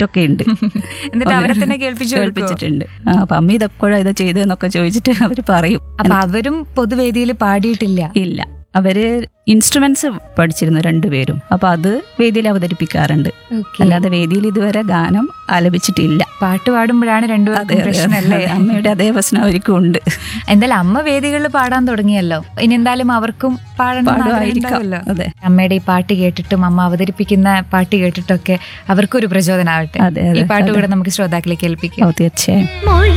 പാടിയിട്ടൊക്കെ ഉണ്ട് എന്നിട്ട് അവരെ തന്നെ കേൾപ്പിച്ചു കൊടുക്കുവോ? കേൾപ്പിച്ചിട്ടുണ്ട് ആ, അപ്പൊ അമ്മ ഇതെപ്പോഴാ ഇത് ചെയ്തതെന്നൊക്കെ ചോദിച്ചിട്ട് അവര് പറയും അപ്പൊ അവരും പൊതുവേദിയിൽ പാടിയിട്ടില്ല ഇല്ല അവര് ഇൻസ്ട്രുമെന്റ്സ് പഠിച്ചിരുന്നു രണ്ടുപേരും അപ്പൊ അത് വേദിയിൽ അവതരിപ്പിക്കാറുണ്ട് അല്ലാതെ വേദിയിൽ ഇതുവരെ ഗാനം ആലപിച്ചിട്ടില്ല പാട്ട് പാടുമ്പോഴാണ് അതെ, രണ്ടുപേർക്കും അതെ, പ്രശ്നമല്ലേ അതെ. അമ്മയുടെ അതേ പ്രശ്നം അവർക്കും ഉണ്ട് എന്തായാലും അമ്മ വേദികളിൽ പാടാൻ തുടങ്ങിയല്ലോ ഇനി എന്തായാലും അവർക്കും പാടണം എന്ന് ആഗ്രഹം പാടുമായിരിക്കാം ഉണ്ടാവുമല്ലോ. അതെ അമ്മയുടെ ഈ പാട്ട് കേട്ടിട്ടും അമ്മ അവതരിപ്പിക്കുന്ന പാട്ട് കേട്ടിട്ടൊക്കെ അവർക്കൊരു പ്രചോദനമാവട്ടെ അതെ, അതെ, ഈ പാട്ട് അതെ. കൂടെ നമുക്ക് ശ്രോതാക്കളെ കേൾപ്പിക്കാം ഓ തീർച്ചയായും